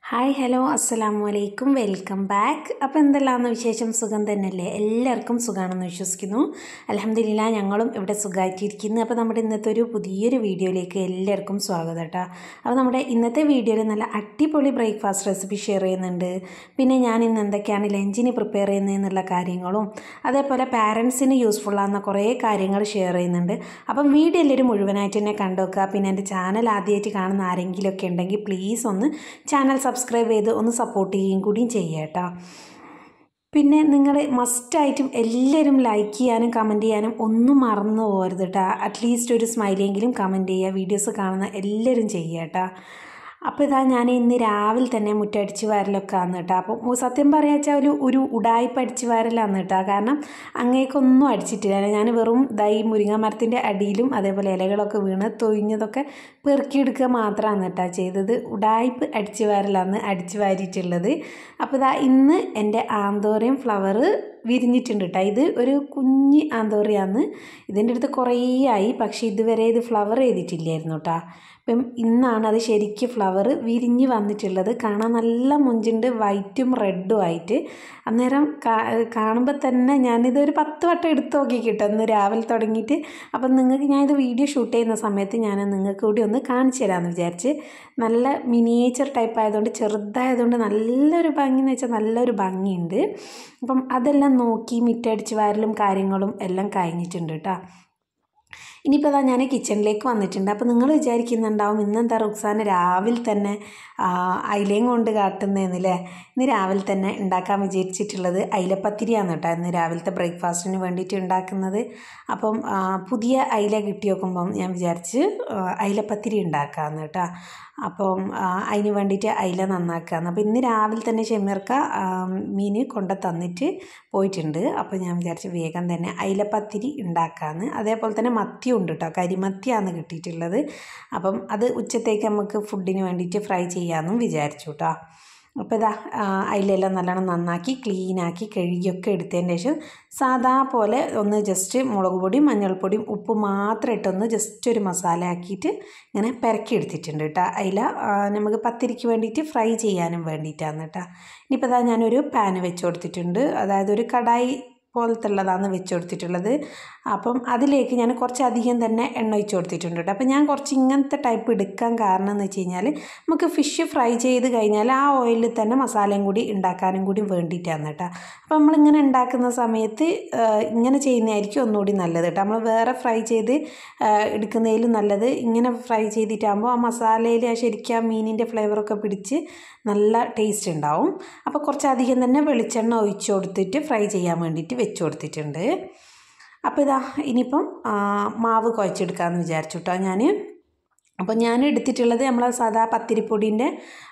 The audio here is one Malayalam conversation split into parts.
ഹായ് ഹലോ അസ്സലാമു അലൈക്കും വെൽക്കം ബാക്ക് അപ്പോൾ എന്തെല്ലാമെന്ന് വിശേഷം സുഖം തന്നെയല്ലേ എല്ലാവർക്കും സുഖമാണെന്ന് വിശ്വസിക്കുന്നു അലഹമില്ല ഞങ്ങളും ഇവിടെ സുഖമായിട്ടിരിക്കുന്നു അപ്പോൾ നമ്മുടെ ഇന്നത്തെ ഒരു പുതിയൊരു വീഡിയോയിലേക്ക് എല്ലാവർക്കും സ്വാഗതം കേട്ടോ അപ്പോൾ നമ്മുടെ ഇന്നത്തെ വീഡിയോയിൽ നല്ല അടിപൊളി ബ്രേക്ക്ഫാസ്റ്റ് റെസിപ്പി ഷെയർ ചെയ്യുന്നുണ്ട് പിന്നെ ഞാൻ ഇന്ന് എന്തൊക്കെയാണ് ലഞ്ചിന് പ്രിപ്പയർ ചെയ്യുന്നതെന്നുള്ള കാര്യങ്ങളും അതേപോലെ പാരൻസിന് യൂസ്ഫുള്ളാകുന്ന കുറേ കാര്യങ്ങൾ ഷെയർ ചെയ്യുന്നുണ്ട് അപ്പം വീഡിയോ എല്ലാവരും മുഴുവനായിട്ട് തന്നെ കണ്ടുവെക്കുക പിന്നെ എൻ്റെ ചാനൽ ആദ്യമായിട്ട് കാണുന്ന ആരെങ്കിലുമൊക്കെ ഉണ്ടെങ്കിൽ പ്ലീസ് ഒന്ന് ചാനൽ സബ്സ്ക്രൈബ് ചെയ്ത് ഒന്ന് സപ്പോർട്ട് ചെയ്യുകയും കൂടിയും ചെയ്യുക കേട്ടോ പിന്നെ നിങ്ങൾ മസ്റ്റായിട്ടും എല്ലാവരും ലൈക്ക് ചെയ്യാനും കമൻറ്റ് ചെയ്യാനും ഒന്നും മറന്നു പോകരുത് കേട്ടോ അറ്റ്ലീസ്റ്റ് ഒരു സ്മൈലെങ്കിലും കമൻറ്റ് ചെയ്യുക വീഡിയോസ് കാണുന്ന എല്ലാവരും ചെയ്യുക കേട്ടോ അപ്പോൾ ഇതാ ഞാൻ ഇന്ന് രാവിലെ തന്നെ മുറ്റടിച്ച് വാരലൊക്കെ ആന്ന് കേട്ടോ അപ്പോൾ സത്യം പറയാ വെച്ചാൽ ഒരു ഒരു ഉടായ്പ അടിച്ച് വാരലാന്ന് കേട്ടോ കാരണം അങ്ങേക്കൊന്നും അടിച്ചിട്ടില്ല ഞാൻ വെറും ദൈ മുരിങ്ങ മരത്തിൻ്റെ അടിയിലും അതേപോലെ ഇലകളൊക്കെ വീണ് തൊഴിഞ്ഞതൊക്കെ പെറുക്കിയെടുക്കുക മാത്രമാണ് കേട്ടോ ചെയ്തത് ഉടായ്പ് അടിച്ച് വാരലാന്ന് അടിച്ച് വാരിയിട്ടുള്ളത് അപ്പോൾ ഇതാ ഇന്ന് എൻ്റെ ആന്തോറയും ഫ്ലവർ വിരിഞ്ഞിട്ടുണ്ട് കേട്ടോ ഇത് ഒരു കുഞ്ഞ് ആന്തോറിയാന്ന് ഇതിൻ്റെ അടുത്ത് കുറേ ആയി പക്ഷേ ഇതുവരെ ഇത് ഫ്ലവർ ചെയ്തിട്ടില്ലായിരുന്നു കേട്ടോ അപ്പം ഇന്നാണ് അത് ശരിക്കും ഫ്ലവർ വിരിഞ്ഞ് വന്നിട്ടുള്ളത് കാണാൻ നല്ല മുഞ്ചുണ്ട് വൈറ്റും റെഡും ആയിട്ട് അന്നേരം കാണുമ്പോൾ തന്നെ ഞാനിതൊരു പത്ത് വട്ടം എടുത്ത് നോക്കി കിട്ടും ഇന്ന് രാവിലെ തുടങ്ങിയിട്ട് അപ്പം നിങ്ങൾക്ക് ഞാനിത് വീഡിയോ ഷൂട്ട് ചെയ്യുന്ന സമയത്ത് ഞാൻ നിങ്ങൾക്ക് കൂടി ഒന്ന് കാണിച്ചു തരാമെന്ന് വിചാരിച്ച് നല്ല മിനിയേച്ചർ ടൈപ്പ് ആയതുകൊണ്ട് ചെറുതായതുകൊണ്ട് നല്ലൊരു ഭംഗി എന്ന് വെച്ചാൽ നല്ലൊരു ഭംഗിയുണ്ട് അപ്പം അതെല്ലാം നോക്കി മിറ്റടിച്ച് വാരലും കാര്യങ്ങളും എല്ലാം കഴിഞ്ഞിട്ടുണ്ട് കേട്ടോ ഇനിയിപ്പോൾ അതാ ഞാൻ കിച്ചണിലേക്ക് വന്നിട്ടുണ്ട് അപ്പോൾ നിങ്ങൾ വിചാരിക്കുന്നുണ്ടാവും ഇന്നെന്താ റുക്സാന് രാവിലെ തന്നെ അയിലയും കൊണ്ട് കാട്ടുന്നതെന്നല്ലേ ഇന്ന് രാവിലെ തന്നെ ഉണ്ടാക്കാൻ വിചാരിച്ചിട്ടുള്ളത് അയിലപ്പത്തിരിയാണ് കേട്ടോ ഇന്ന് രാവിലത്തെ ബ്രേക്ക്ഫാസ്റ്റിന് വേണ്ടിയിട്ട് ഉണ്ടാക്കുന്നത് അപ്പം പുതിയ അയില കിട്ടി നോക്കുമ്പം ഞാൻ വിചാരിച്ച് അയിലപ്പത്തിരി ഉണ്ടാക്കാമെന്ന് കേട്ടോ അപ്പം അതിന് വേണ്ടിയിട്ട് അയില നന്നാക്കാന്ന് അപ്പോൾ ഇന്ന് രാവിലെ തന്നെ ഷെമീർക്ക മീൻ കൊണ്ട് തന്നിട്ട് പോയിട്ടുണ്ട് അപ്പോൾ ഞാൻ വിചാരിച്ചു വേഗം തന്നെ അയിലപ്പത്തിരി ഉണ്ടാക്കാമെന്ന് അതേപോലെ തന്നെ മത്തി ഉണ്ട് കേട്ടോ കരിമത്തിയാണ് കിട്ടിയിട്ടുള്ളത് അപ്പം അത് ഉച്ചത്തേക്ക് നമുക്ക് ഫുഡിന് വേണ്ടിയിട്ട് ഫ്രൈ ചെയ്യാമെന്നും വിചാരിച്ചു കേട്ടോ അപ്പോൾ ഇതാ അതിലെല്ലാം നല്ലോണം നന്നാക്കി ക്ലീനാക്കി കഴുകിയൊക്കെ എടുത്തതിന് ശേഷം സാധാ പോലെ ഒന്ന് ജസ്റ്റ് മുളക് പൊടിയും മഞ്ഞൾപ്പൊടിയും ഉപ്പ് മാത്രം ഇട്ടൊന്ന് ജസ്റ്റ് ഒരു മസാല ആക്കിയിട്ട് ഇങ്ങനെ പെരക്കി എടുത്തിട്ടുണ്ട് കേട്ടോ അതിൽ നമുക്ക് പത്തിരിക്ക് വേണ്ടിയിട്ട് ഫ്രൈ ചെയ്യാനും വേണ്ടിയിട്ടാണ് കേട്ടോ ഇനിയിപ്പോൾ ഇതാ ഞാനൊരു പാന് വെച്ച് കൊടുത്തിട്ടുണ്ട് അതായത് ഒരു കടായി പോലത്തെ ഉള്ളതാണ് വെച്ച് കൊടുത്തിട്ടുള്ളത് അപ്പം അതിലേക്ക് ഞാൻ കുറച്ചധികം തന്നെ എണ്ണ ഒഴിച്ച് കൊടുത്തിട്ടുണ്ട് കേട്ടോ അപ്പം ഞാൻ കുറച്ച് ഇങ്ങനത്തെ ടൈപ്പ് എടുക്കാൻ കാരണം എന്ന് വെച്ച് കഴിഞ്ഞാൽ നമുക്ക് ഫിഷ് ഫ്രൈ ചെയ്ത് കഴിഞ്ഞാൽ ആ ഓയിലിൽ തന്നെ മസാലയും കൂടി ഉണ്ടാക്കാനും കൂടി വേണ്ടിയിട്ടാണ് കേട്ടോ അപ്പം നമ്മളിങ്ങനെ ഉണ്ടാക്കുന്ന സമയത്ത് ഇങ്ങനെ ചെയ്യുന്നതായിരിക്കും ഒന്നുകൂടി നല്ലത് കേട്ടോ നമ്മൾ വേറെ ഫ്രൈ ചെയ്ത് എടുക്കുന്നതിലും നല്ലത് ഇങ്ങനെ ഫ്രൈ ചെയ്തിട്ടാകുമ്പോൾ ആ മസാലയിൽ ആ ശരിക്കും ആ മീനിൻ്റെ ഫ്ലേവറൊക്കെ പിടിച്ച് നല്ല ടേസ്റ്റ് ഉണ്ടാവും അപ്പോൾ കുറച്ചധികം തന്നെ വെളിച്ചെണ്ണ ഒഴിച്ച് കൊടുത്തിട്ട് ഫ്രൈ ചെയ്യാൻ വേണ്ടിയിട്ട് വെച്ച് കൊടുത്തിട്ടുണ്ട് അപ്പോൾ ഇതാ ഇനിയിപ്പം മാവ് കുഴച്ചെടുക്കാമെന്ന് വിചാരിച്ചു കേട്ടോ ഞാൻ അപ്പോൾ ഞാൻ എടുത്തിട്ടുള്ളത് നമ്മളെ സാധാ പത്തിരിപ്പൊടിൻ്റെ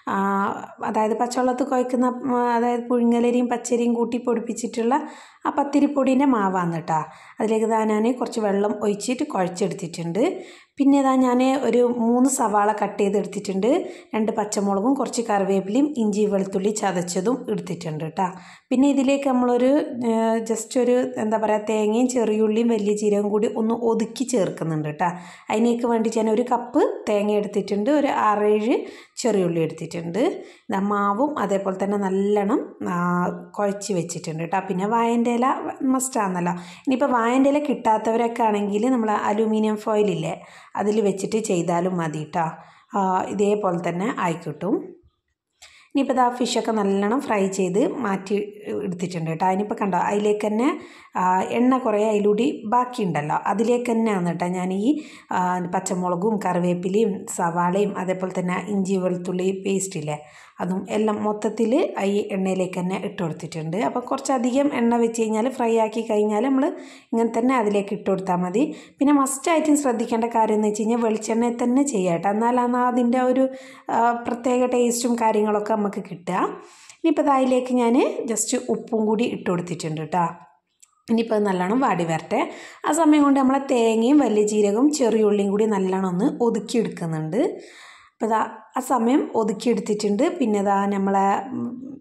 അതായത് പച്ചവെള്ളത്ത് കുഴക്കുന്ന അതായത് പുഴുങ്ങലരിയും പച്ചരിയും കൂട്ടി പൊടിപ്പിച്ചിട്ടുള്ള ആ പത്തിരിപ്പൊടിൻ്റെ മാവാണ് കേട്ടോ അതിലേക്ക് ഇതാ ഞാൻ കുറച്ച് വെള്ളം ഒഴിച്ചിട്ട് കുഴച്ചെടുത്തിട്ടുണ്ട് പിന്നെ ഇതാ ഞാൻ ഒരു മൂന്ന് സവാള കട്ട് ചെയ്തെടുത്തിട്ടുണ്ട് രണ്ട് പച്ചമുളകും കുറച്ച് കറിവേപ്പിലയും ഇഞ്ചി വെളുത്തുള്ളി ചതച്ചതും എടുത്തിട്ടുണ്ട് കേട്ടോ പിന്നെ ഇതിലേക്ക് നമ്മളൊരു ജസ്റ്റ് ഒരു എന്താ പറയുക തേങ്ങയും ചെറിയുള്ളിയും വലിയ ജീരകം കൂടി ഒന്ന് ഒതുക്കി ചേർക്കുന്നുണ്ട് കേട്ടോ അതിനേക്ക് വേണ്ടിയിട്ട് ഞാൻ ഒരു കപ്പ് തേങ്ങ എടുത്തിട്ടുണ്ട് ഒരു ആറേഴ് ചെറിയുള്ളി എടുത്തിട്ടുണ്ട് മാവും അതേപോലെ തന്നെ നല്ലോണം കുഴച്ച് വെച്ചിട്ടുണ്ട് കേട്ടോ പിന്നെ വായൻ്റെ ഇല മസ്റ്റാണല്ലോ ഇനിയിപ്പോൾ വായൻ്റെ ഇല കിട്ടാത്തവരൊക്കെ ആണെങ്കിൽ നമ്മൾ അലൂമിനിയം ഫോയിലില്ലേ അതിൽ വെച്ചിട്ട് ചെയ്താലും മതി കേട്ടോ ഇതേപോലെ തന്നെ ആയിക്കിട്ടും ഇനിയിപ്പോൾ ഇതാ ഫിഷൊക്കെ നല്ലോണം ഫ്രൈ ചെയ്ത് മാറ്റി എടുത്തിട്ടുണ്ട് കേട്ടോ അതിനിപ്പോൾ കണ്ടോ അതിലേക്ക് തന്നെ എണ്ണ കുറേ അതിലൂടെ ബാക്കിയുണ്ടല്ലോ അതിലേക്ക് തന്നെയാണ് കേട്ടോ ഞാൻ ഈ പച്ചമുളകും കറിവേപ്പിലയും സവാളയും അതേപോലെ തന്നെ ഇഞ്ചി വെളുത്തുള്ളി പേസ്റ്റില്ലേ അതും എല്ലാം മൊത്തത്തിൽ ഈ എണ്ണയിലേക്ക് തന്നെ ഇട്ട് കൊടുത്തിട്ടുണ്ട് അപ്പോൾ കുറച്ചധികം എണ്ണ വെച്ച് കഴിഞ്ഞാൽ ഫ്രൈ ആക്കി കഴിഞ്ഞാൽ നമ്മൾ ഇങ്ങനെ തന്നെ അതിലേക്ക് ഇട്ട് കൊടുത്താൽ മതി പിന്നെ മസ്റ്റായിട്ടും ശ്രദ്ധിക്കേണ്ട കാര്യം എന്ന് വെച്ച് കഴിഞ്ഞാൽ വെളിച്ചെണ്ണയിൽ തന്നെ ചെയ്യാം കേട്ടോ എന്നാലാണ് അതിൻ്റെ ഒരു പ്രത്യേക ടേസ്റ്റും കാര്യങ്ങളൊക്കെ നമുക്ക് കിട്ടുക ഇനിയിപ്പോൾ അതിലേക്ക് ഞാൻ ജസ്റ്റ് ഉപ്പും കൂടി ഇട്ട് കൊടുത്തിട്ടുണ്ട് കേട്ടോ ഇനിയിപ്പോൾ നല്ലോണം വാടി വരട്ടെ ആ സമയം കൊണ്ട് നമ്മളെ തേങ്ങയും വലിയ ജീരകവും ചെറിയുള്ളിയും കൂടി നല്ലോണം ഒന്ന് ഒതുക്കിയെടുക്കുന്നുണ്ട് അപ്പോൾ ഇതാ ആ സമയം ഒതുക്കിയെടുത്തിട്ടുണ്ട് പിന്നെ ഇതാ നമ്മളെ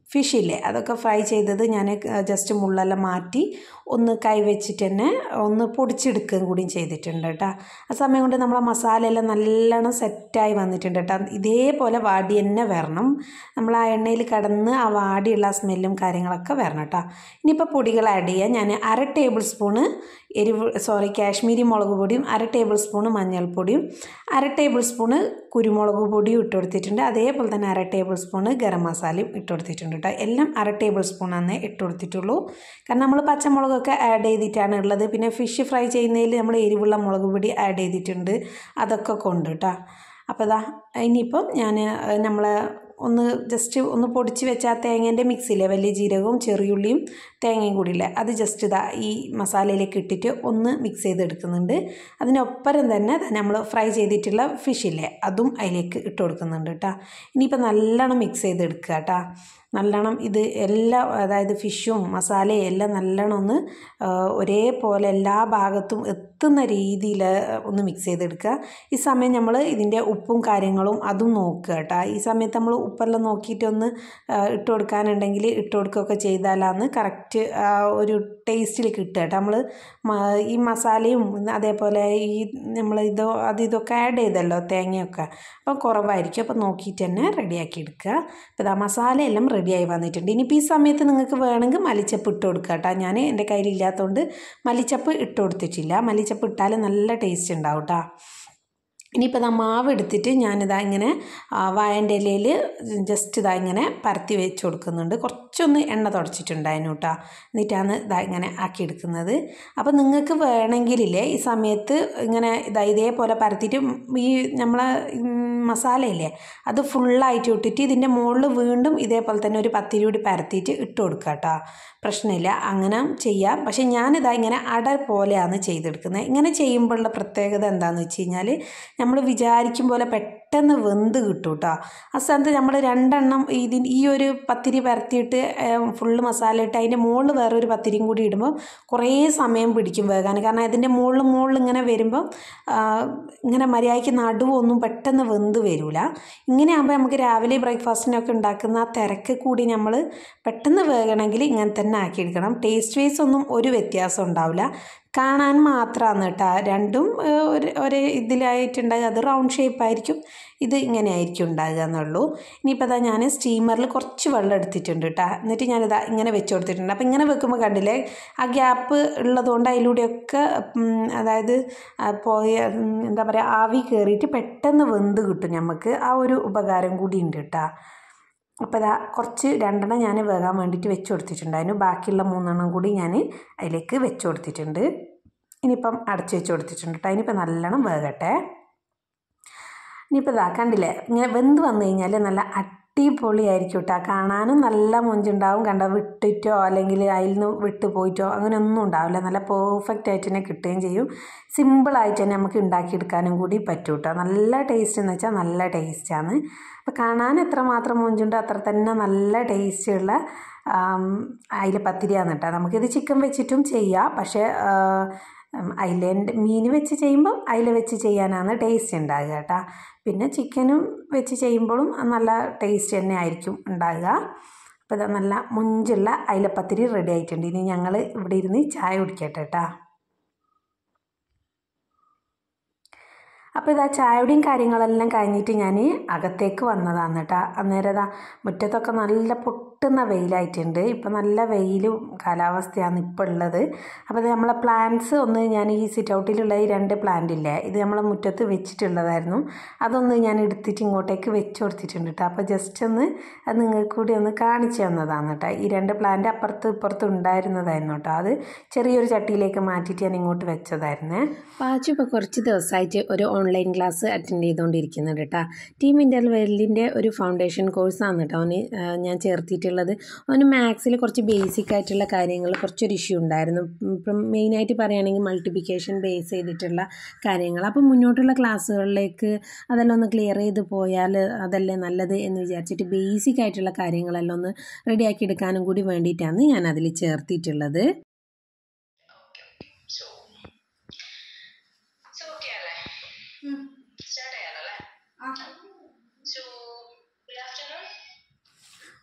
ഫിഷില്ലേ അതൊക്കെ ഫ്രൈ ചെയ്തത് ഞാൻ ജസ്റ്റ് മുള്ളെല്ലാം മാറ്റി ഒന്ന് കൈ വെച്ചിട്ട് തന്നെ ഒന്ന് പൊടിച്ചെടുക്കുകയും കൂടിയും ചെയ്തിട്ടുണ്ട് കേട്ടോ ആ സമയം കൊണ്ട് നമ്മളെ മസാലയെല്ലാം നല്ലോണം സെറ്റായി വന്നിട്ടുണ്ട് കേട്ടോ ഇതേപോലെ വാടി തന്നെ വരണം നമ്മൾ ആ എണ്ണയിൽ കിടന്ന് ആ വാടിയുള്ള സ്മെല്ലും കാര്യങ്ങളൊക്കെ വരണം കേട്ടോ ഇനിയിപ്പോൾ പൊടികൾ ആഡ് ചെയ്യാം ഞാൻ അര ടേബിൾ സ്പൂണ് എരിവ് സോറി കാശ്മീരി മുളക് പൊടിയും അര ടേബിൾ സ്പൂണ് മഞ്ഞൾപ്പൊടിയും അര ടേബിൾ സ്പൂണ് കുരുമുളക് പൊടിയും ഇട്ട് കൊടുത്തിട്ടുണ്ട് അതേപോലെ തന്നെ അര ടേബിൾ സ്പൂണ് ഗരം മസാലയും ഇട്ട് കൊടുത്തിട്ടുണ്ട് കേട്ടോ എല്ലാം അര ടേബിൾ സ്പൂണാണ് ഇട്ട് കൊടുത്തിട്ടുള്ളൂ കാരണം നമ്മൾ പച്ചമുളകൊക്കെ ആഡ് ചെയ്തിട്ടാണ് ഉള്ളത് പിന്നെ ഫിഷ് ഫ്രൈ ചെയ്യുന്നതിൽ നമ്മൾ എരിവുള്ള മുളക് പൊടി ആഡ് ചെയ്തിട്ടുണ്ട് അതൊക്കെ കൊണ്ട് കേട്ടോ അപ്പോൾ ഇതാ ഇനിയിപ്പം ഞാൻ നമ്മളെ ഒന്ന് ജസ്റ്റ് ഒന്ന് പൊടിച്ച് വെച്ച ആ തേങ്ങേൻ്റെ മിക്സിയില്ലേ വലിയ ജീരകവും ചെറിയുള്ളിയും തേങ്ങയും കൂടി ഇല്ലേ അത് ജസ്റ്റ് ഇതാ ഈ മസാലയിലേക്ക് ഇട്ടിട്ട് ഒന്ന് മിക്സ് ചെയ്തെടുക്കുന്നുണ്ട് അതിനൊപ്പരം തന്നെ നമ്മൾ ഫ്രൈ ചെയ്തിട്ടുള്ള ഫിഷില്ലേ അതും അതിലേക്ക് ഇട്ട് കൊടുക്കുന്നുണ്ട് കേട്ടോ ഇനിയിപ്പോൾ നല്ലോണം മിക്സ് ചെയ്തെടുക്കുക കേട്ടോ നല്ലോണം ഇത് എല്ലാം അതായത് ഫിഷും മസാലയും എല്ലാം നല്ലോണം ഒന്ന് ഒരേപോലെ എല്ലാ ഭാഗത്തും എത്തുന്ന രീതിയിൽ ഒന്ന് മിക്സ് ചെയ്തെടുക്കുക ഈ സമയം നമ്മൾ ഇതിൻ്റെ ഉപ്പും കാര്യങ്ങളും അതും നോക്കുക കേട്ടോ ഈ സമയത്ത് നമ്മൾ ഉപ്പെല്ലാം നോക്കിയിട്ട് ഒന്ന് ഇട്ട് കൊടുക്കാനുണ്ടെങ്കിൽ ഇട്ട് കൊടുക്കുകയൊക്കെ ചെയ്താലാണ് കറക്റ്റ് ഒരു ടേസ്റ്റിൽ കിട്ടുക കേട്ടോ നമ്മൾ ഈ മസാലയും അതേപോലെ ഈ നമ്മൾ ഇതോ അത് ഇതൊക്കെ ആഡ് ചെയ്തല്ലോ തേങ്ങയൊക്കെ അപ്പോൾ കുറവായിരിക്കും അപ്പോൾ നോക്കിയിട്ട് തന്നെ റെഡിയാക്കി എടുക്കുക അപ്പോൾ ഇതാ മസാലയെല്ലാം റെഡിയായി വന്നിട്ടുണ്ട് ഇനിയിപ്പോൾ ഈ സമയത്ത് നിങ്ങൾക്ക് വേണമെങ്കിൽ മല്ലിച്ചപ്പ് ഇട്ട് കൊടുക്കുക കേട്ടോ ഞാൻ എൻ്റെ കയ്യിലില്ലാത്തതുകൊണ്ട് മല്ലിച്ചപ്പ് ഇട്ട് കൊടുത്തിട്ടില്ല മല്ലിച്ചപ്പ് ഇട്ടാൽ നല്ല ടേസ്റ്റ് ഉണ്ടാവും കേട്ടോ ഇനിയിപ്പോൾ ഇതാ മാവ് എടുത്തിട്ട് ഞാനിതാ ഇങ്ങനെ വായൻ്റെ ഇലയിൽ ജസ്റ്റ് ഇതാ ഇങ്ങനെ പരത്തി വെച്ച് കൊടുക്കുന്നുണ്ട് കുറച്ചൊന്ന് എണ്ണ തുടച്ചിട്ടുണ്ടായിരുന്നു കേട്ടോ എന്നിട്ടാണ് ഇതാ ഇങ്ങനെ ആക്കിയെടുക്കുന്നത് അപ്പോൾ നിങ്ങൾക്ക് വേണമെങ്കിലില്ലേ ഈ സമയത്ത് ഇങ്ങനെ ഇതാ ഇതേപോലെ പരത്തിയിട്ട് ഈ നമ്മളെ മസാലയില്ലേ അത് ഫുള്ളായിട്ട് ഇട്ടിട്ട് ഇതിൻ്റെ മുകളിൽ വീണ്ടും ഇതേപോലെ തന്നെ ഒരു പത്തിരി കൂടി പരത്തിയിട്ട് ഇട്ട് കൊടുക്കുക കേട്ടോ പ്രശ്നമില്ല അങ്ങനെ ചെയ്യാം പക്ഷേ ഞാനിതാ ഇങ്ങനെ അട പോലെയാണ് ചെയ്തെടുക്കുന്നത് ഇങ്ങനെ ചെയ്യുമ്പോഴുള്ള പ്രത്യേകത എന്താണെന്ന് വെച്ച് കഴിഞ്ഞാൽ നമ്മൾ വിചാരിക്കും പോലെ പെട്ടെന്ന് വെന്ത് കിട്ടും കേട്ടോ ആ സ്ഥാനത്ത് നമ്മൾ രണ്ടെണ്ണം ഇതിന് ഈ ഒരു പത്തിരി പരത്തിയിട്ട് ഫുള്ള് മസാല ഇട്ട് അതിൻ്റെ മുകളിൽ വേറൊരു പത്തിരിയും കൂടി ഇടുമ്പോൾ കുറേ സമയം പിടിക്കും വേകാൻ കാരണം അതിൻ്റെ മുകളിൽ മുകളിൽ ഇങ്ങനെ വരുമ്പോൾ ഇങ്ങനെ മര്യാദയ്ക്ക് നടുവൊന്നും പെട്ടെന്ന് വെന്ത് വരില്ല ഇങ്ങനെ ആകുമ്പോൾ നമുക്ക് രാവിലെ ബ്രേക്ക്ഫാസ്റ്റിനൊക്കെ ഉണ്ടാക്കുന്ന ആ തിരക്ക് കൂടി നമ്മൾ പെട്ടെന്ന് വേകണമെങ്കിൽ ഇങ്ങനെ തന്നെ ആക്കിയെടുക്കണം ടേസ്റ്റ് വൈസ് ഒന്നും ഒരു വ്യത്യാസം ഉണ്ടാവില്ല കാണാൻ മാത്രമാണ് കേട്ടോ രണ്ടും ഒരു ഒരേ ഇതിലായിട്ടുണ്ടാകുക അത് റൗണ്ട് ഷേപ്പ് ആയിരിക്കും ഇത് ഇങ്ങനെ ആയിരിക്കും ഉണ്ടാകുക എന്നുള്ളൂ ഇനിയിപ്പോൾ അതാ ഞാൻ സ്റ്റീമറിൽ കുറച്ച് വെള്ളം എടുത്തിട്ടുണ്ട് കേട്ടോ എന്നിട്ട് ഞാനിതാ ഇങ്ങനെ വെച്ച് കൊടുത്തിട്ടുണ്ട് അപ്പോൾ ഇങ്ങനെ വെക്കുമ്പോൾ കണ്ടില്ലേ ആ ഗ്യാപ്പ് ഉള്ളതുകൊണ്ട് അതിലൂടെയൊക്കെ അതായത് പോയ എന്താ പറയുക ആവി കയറിയിട്ട് പെട്ടെന്ന് വെന്ത് കിട്ടും നമുക്ക് ആ ഒരു ഉപകാരം കൂടി ഉണ്ട് കേട്ടോ അപ്പോൾ ഇതാ കുറച്ച് രണ്ടെണ്ണം ഞാൻ വേകാൻ വേണ്ടിയിട്ട് വെച്ച് കൊടുത്തിട്ടുണ്ടായിരുന്നു ബാക്കിയുള്ള മൂന്നെണ്ണം കൂടി ഞാൻ അതിലേക്ക് വെച്ച് കൊടുത്തിട്ടുണ്ട് ഇനിയിപ്പം അടച്ച് വെച്ച് കൊടുത്തിട്ടുണ്ട് കേട്ടോ ഇനിയിപ്പോൾ നല്ലോണം വേകട്ടെ ഇനിയിപ്പോൾ ഇതാ കണ്ടില്ലേ ഇങ്ങനെ വെന്ത് വന്നു കഴിഞ്ഞാൽ നല്ല അടിപൊളിയായിരിക്കും കേട്ടോ കാണാനും നല്ല മൊഞ്ചുണ്ടാവും കണ്ട വിട്ടിട്ടോ അല്ലെങ്കിൽ അതിൽ നിന്ന് വിട്ട് പോയിട്ടോ അങ്ങനെയൊന്നും ഉണ്ടാവില്ല നല്ല പെർഫെക്റ്റ് ആയിട്ട് തന്നെ കിട്ടുകയും ചെയ്യും സിമ്പിളായിട്ട് തന്നെ നമുക്ക് ഉണ്ടാക്കിയെടുക്കാനും കൂടി പറ്റും കേട്ടോ നല്ല ടേസ്റ്റ് എന്ന് വെച്ചാൽ നല്ല ടേസ്റ്റാണ് അപ്പോൾ കാണാൻ എത്രമാത്രം മൊഞ്ചുണ്ടോ അത്ര തന്നെ നല്ല ടേസ്റ്റുള്ള അയില പത്തിരിയാണ് കേട്ടോ നമുക്കിത് ചിക്കൻ വെച്ചിട്ടും ചെയ്യാം പക്ഷേ അയിലേൻ്റെ മീൻ വെച്ച് ചെയ്യുമ്പോൾ അയില വെച്ച് ചെയ്യാനാണ് ടേസ്റ്റ് ഉണ്ടാകുക കേട്ടോ പിന്നെ ചിക്കനും വെച്ച് ചെയ്യുമ്പോഴും നല്ല ടേസ്റ്റ് തന്നെ ആയിരിക്കും ഉണ്ടാകുക അപ്പോൾ ഇത് നല്ല മുഞ്ചുള്ള അയിലപ്പത്തിരി റെഡി ആയിട്ടുണ്ട് ഇനി ഞങ്ങൾ ഇവിടെ ഇരുന്ന് ചായ കുടിക്കട്ടെ കേട്ടോ അപ്പോൾ ഇതാ ചായയുടെയും കാര്യങ്ങളെല്ലാം കഴിഞ്ഞിട്ട് ഞാൻ അകത്തേക്ക് വന്നതാണ് കേട്ടോ അന്നേരം ഇതാ മുറ്റത്തൊക്കെ നല്ല പൊട്ടുന്ന വെയിലായിട്ടുണ്ട് ഇപ്പം നല്ല വെയിലും കാലാവസ്ഥയാണ് ഇപ്പോൾ ഉള്ളത് അപ്പോൾ ഇത് നമ്മളെ പ്ലാന്റ്സ് ഒന്ന് ഞാൻ ഈ സിറ്റ് ഔട്ടിലുള്ള ഈ രണ്ട് പ്ലാന്റ് ഇല്ലേ ഇത് നമ്മളെ മുറ്റത്ത് വെച്ചിട്ടുള്ളതായിരുന്നു അതൊന്ന് ഞാൻ എടുത്തിട്ട് ഇങ്ങോട്ടേക്ക് വെച്ച് കൊടുത്തിട്ടുണ്ട് കേട്ടോ അപ്പോൾ ജസ്റ്റ് ഒന്ന് അത് നിങ്ങൾക്ക് കൂടി ഒന്ന് കാണിച്ചു തന്നതാണ് കേട്ടോ ഈ രണ്ട് പ്ലാന്റ് അപ്പുറത്ത് ഇപ്പുറത്ത് ഉണ്ടായിരുന്നതായിരുന്നു കേട്ടോ അത് ചെറിയൊരു ചട്ടിയിലേക്ക് മാറ്റിയിട്ട് ഞാൻ ഇങ്ങോട്ട് വെച്ചതായിരുന്നേ പാച്ചു ഇപ്പോൾ കുറച്ച് ദിവസമായിട്ട് ഒരു ഓൺലൈൻ ക്ലാസ് അറ്റൻഡ് ചെയ്തുകൊണ്ടിരിക്കുന്നുണ്ട് കേട്ടോ ടീം ഇൻ്റർവെല്ലിൻ്റെ ഒരു ഫൗണ്ടേഷൻ കോഴ്സാണ് കേട്ടോ അവന് ഞാൻ ചേർത്തിട്ടുള്ളത് അവന് മാത്സിൽ കുറച്ച് ബേസിക് ആയിട്ടുള്ള കാര്യങ്ങൾ കുറച്ചൊരു ഇഷ്യൂ ഉണ്ടായിരുന്നു ഇപ്പം മെയിനായിട്ട് പറയുകയാണെങ്കിൽ മൾട്ടിപ്ലിക്കേഷൻ ബേസ് ചെയ്തിട്ടുള്ള കാര്യങ്ങൾ അപ്പം മുന്നോട്ടുള്ള ക്ലാസ്സുകളിലേക്ക് അതെല്ലാം ഒന്ന് ക്ലിയർ ചെയ്ത് പോയാൽ അതല്ലേ നല്ലത് എന്ന് വിചാരിച്ചിട്ട് ബേസിക് ആയിട്ടുള്ള കാര്യങ്ങളെല്ലാം ഒന്ന് റെഡിയാക്കി എടുക്കാനും കൂടി വേണ്ടിയിട്ടാണ് ഞാൻ അതിൽ ചേർത്തിട്ടുള്ളത്